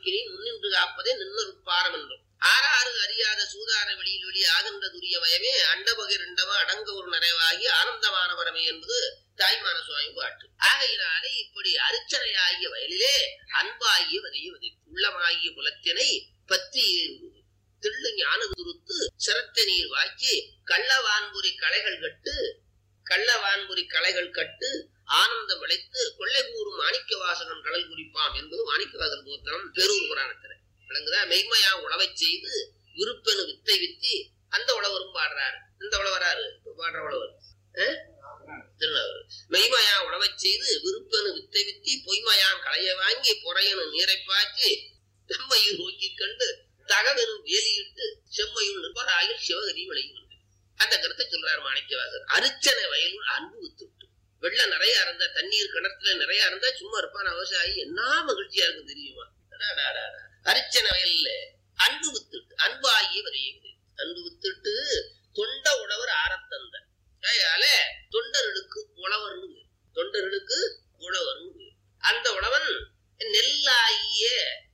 நோக்கினை முன்னின்று காப்பதே நின்னருப்பாரம் என்றும் ஆறாறு அறியாத சூதார வெளியில் வெளி ஆகின்ற துரியமயமே அண்டபகிரண்டமா அடங்க ஒரு நிறைவாகி ஆனந்தமானவரமே என்பது தாய்மான சுவாமி பாட்டு ஆகையினாலே இப்படி அரிச்சனையாகிய வயலிலே அன்பாகிய வதையுவது உள்ளமாகிய புலத்தினை பற்றி ஏறுவது தெள்ளு ஞான துருத்து சிரத்த நீர் வாய்ச்சி கள்ளவான்புரி களைகள் கட்டு கள்ளவான்புரி களைகள் கட்டு ஆனந்தம் விளைத்து கொள்ளை கூறும் மாணிக்க வாசகன் கடல் குறிப்பாம் என்பது மாணிக்க வாசகன் கோத்திரம் பெரூர் புராணத்துல விளங்குதா மெய்மையா உழவை செய்து விருப்பெனு வித்தை வித்தி அந்த உழவரும் பாடுறாரு இந்த உழவராரு இப்ப பாடுற உழவர் அஹ்? திருநாவூர் மெய்மையா உழவை செய்து விருப்பெனு வித்தை வித்தி பொய்மையான் களைய வாங்கி பொறையனு நீரை பாய்ச்சி செம்மையும் நோக்கி கண்டு தகவெனும் வேலியிட்டு செம்மையும் நிற்பராயில் சிவகரி விளையும் என்று. அந்த கருத்தை சொல்றாரு மாணிக்கவாசர் அரிச்சனை வயலுள் அன்பு வித்துட்டு வெள்ளம் நிறைய இருந்தா தண்ணீர் கிணத்துல நிறைய இருந்தா சும்மா இருப்பான் விவசாயி என்ன மகிழ்ச்சியா இருக்கும் தெரியுமா அடாடாடாடா. அரிச்சனை வயல்ல அன்பு வித்துட்டு அன்பு ஆகிய வரையுது அன்பு வித்துட்டு தொண்ட உழவர் ஆரத்தந்த அதனால தொண்டர்களுக்கு உழவர்னு பேரு. தொண்டர்களுக்கு உழவர்னு பேரு. அந்த உழவன் நெல்லாகிய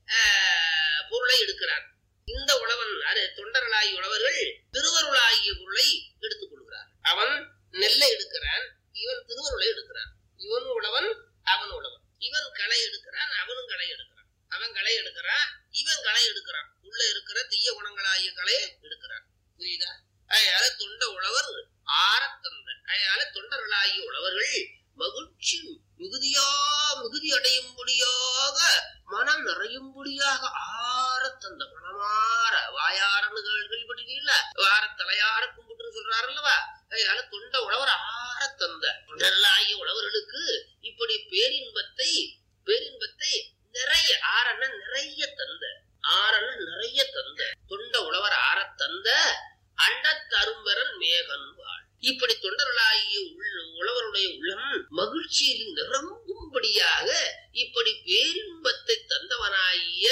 ஆஹ், பொருளை எடுக்கிறான் இந்த உழவன் அது தொண்டர்களாகிய உழவர்கள் திருவருளாகிய பொருளை எடுத்துக் கொள்கிறார் அவன் நெல்லை எடுக்கிறான் இவன் திருவருளை எடுக்கிறான் இவன் உழவன் அவன் உழவன் இவன் களை எடுக்கிறான் அவனும் களை எடுக்கிறான் அவன் களை எடுக்கிறான் இவன் களை எடுக்கிறான் உள்ள இருக்கிற தீய குணங்களாகிய களையை எடுக்கிறான் புரியுதா அதனால தொண்ட உழவர் ஆரத்தந்த அதனால தொண்டர்களாகிய உழவர்கள் மகிழ்ச்சி மிகுதியா மிகுதி அடையும்படியாக மனம் நிறையும்படியாக ஆரத்தந்த மனமாற வாயாரன்னு கேள்விப்பட்டிருக்கீங்களா வார தலையார கும்பிட்டுன்னு சொல்றாரு அல்லவா அதனால தொண்ட உழவர் ஆரத்தந்த தொண்டர்களாகிய உழவர்களுக்கு இப்படி பேரின்பத்தை பேரின்பத்தை நிறைய ஆறன நிறைய தந்த ஆறன நிறைய தந்த தொண்ட உழவர் ஆறத் தந்த அண்டத்தரும்பரன் மேகன் வாழ் இப்படி தொண்டர்களாகிய உள்ள உழவருடைய உள்ளம் மகிழ்ச்சியில் நிரம்பும்படியாக இப்படி பேரின்பத்தை தந்தவனாகிய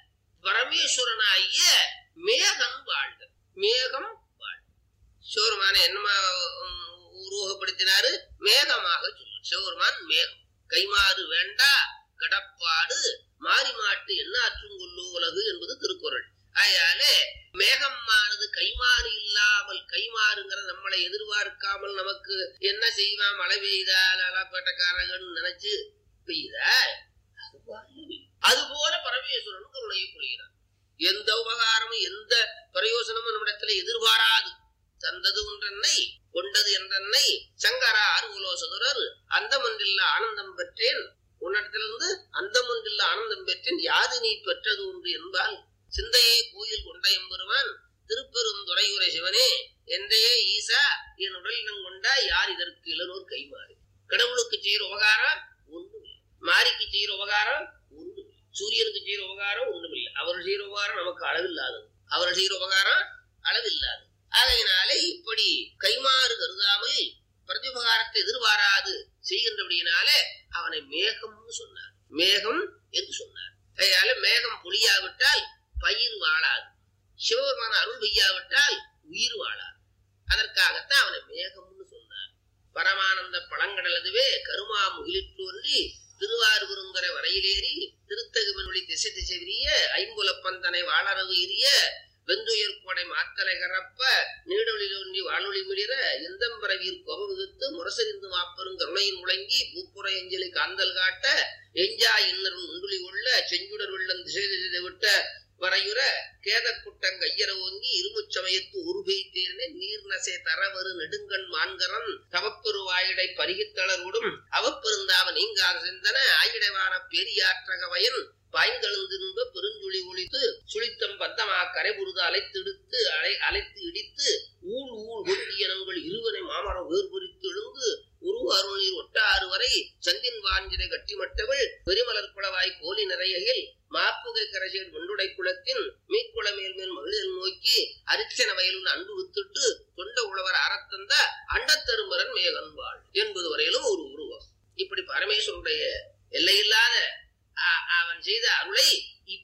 பரமேஸ்வரனாகிய மேகம் வாழ்க மேகம் வாழ்க சிவருமான என்னமா உம், உருவகப்படுத்தினாரு மேகமாக சொல்லு சிவருமான் மேகம் கைமாறு வேண்டா கடப்பாடு மாறி மாட்டு என்ன ஆற்றும் கொள்ளு உலகு என்பது திருக்குறள் அதனால மேகமானது கைமாறு இல்லாமல் கைமாறுங்கிற நம்மளை எதிர்பார்க்காமல் நமக்கு என்ன செய்வான் மழை பெய்தால் அலாப்பேட்டக்காரங்கன்னு நினைச்சு பெய்யுதா அது போல அது போல பரமேஸ்வரன் கருணையை பொழிகிறான் எந்த உபகாரமும் எந்த பிரயோசனமும் நம்மிடத்துல எதிர்பாராது தந்தது ஒன்றென்னை கொண்டது என்றென்னை சங்கரா அருகுலோ சதுரர் அந்தமன்றில்ல ஆனந்தம் பெற்றேன் உன்னிடத்திலிருந்து அந்தமன்றில்ல ஆனந்தம் பெற்றேன் யாது நீ பெற்றது ஒன்று என்பால் சிந்தையே கோயில் கொண்ட எம்பெருமான் திருப்பெரும் துறையுரை சிவனே என்றையே ஈசா என் உடலினம் கொண்டா யார் இதற்கு இளநூர் கைமாறு கடவுளுக்கு செய்யற உபகாரம் ஒன்றுமில்லை மாரிக்கு செய்யற உபகாரம் ஒன்றுமில்லை சூரியனுக்கு செய்யற உபகாரம் ஒன்றுமில்லை அவர் செய்யற உபகாரம் நமக்கு அளவில்லாதது அவர் செய்யற உபகாரம் அளவில்லாதது ஆகையினாலே இப்படி கைமாறு கருதாமல் பிரதிபகாரத்தை எதிர்பாராது செய்கின்றபடியினாலே அவனை மேகம்னு சொன்னார் மேகம் என்று சொன்னார் அதனால மேகம் பொழியாவிட்டால் பயிர் வாழாது சிவபெருமான அருள் பெய்யாவிட்டால் உயிர் வாழாது அதற்காகத்தான் அவனை மேகம்னு சொன்னார் பரமானந்த பழங்கடலதுவே கருமா முகிலிற்றோன்றி திருவாரூருங்கரை வரையிலேறி திருத்தகுமனொளி திசை திசை விரிய ஐம்புலப்பந்தனை வாழறவு எரிய வெந்துயர் கொடை மாத்தலை கரப்ப நீடொளில் ஒன்றி வானொலி மிளிர எந்தம்பரவீர் கொகை விகுத்து முரசறிந்து மாப்பெரும் கருணையின் முழங்கி பூப்புற எஞ்சலி காந்தல் காட்ட எஞ்சா இன்னரும் உண்டுளி உள்ள செஞ்சுடர் வெள்ளம் திசை திசை விட்ட வரையுற கேதக்குட்டம் கையற ஓங்கி இருமுச்சமயத்து உருகை தேர்னே நீர் நசை தரவரு நெடுங்கண் மான்கரன் தவப்பெரு வாயிடை பருகித்தளரோடும் அவப்பெருந்தாவ நீங்காத சிந்தன ஆயிடைவான பெரியாற்றக வயன் பாய்ந்தெழுந்திருந்த பெருஞ்சுழி ஒழித்து சுழித்தம் பத்தமா கரைபுருது அலைத்தெடுத்து அலை அலைத்து இடித்து ஊழ் ஊழ் ஒட்டியனங்கள் இருவனை மாமரம் வேர்புரித்து எழுந்து உருவ அருள்நீர் ஒட்டாறு வரை சந்தின் வாஞ்சிரை கட்டிமட்டவள் பெருமலர் குளவாய் கோலி நிறையில் மாப்புகை கரசேர் வெண்டுடை குளத்தின் மீக்குள மேல் மேல் மகிழல் நோக்கி அரிச்சன வயலுன் அன்பு வித்துட்டு தொண்ட உழவர் அறத்தந்த அண்டத்தருமரன் மேகன்பாள் என்பது வரையிலும் ஒரு உருவம் இப்படி பரமேஸ்வருடைய எல்லையில்லாத அ- அவன் செய்த அருளை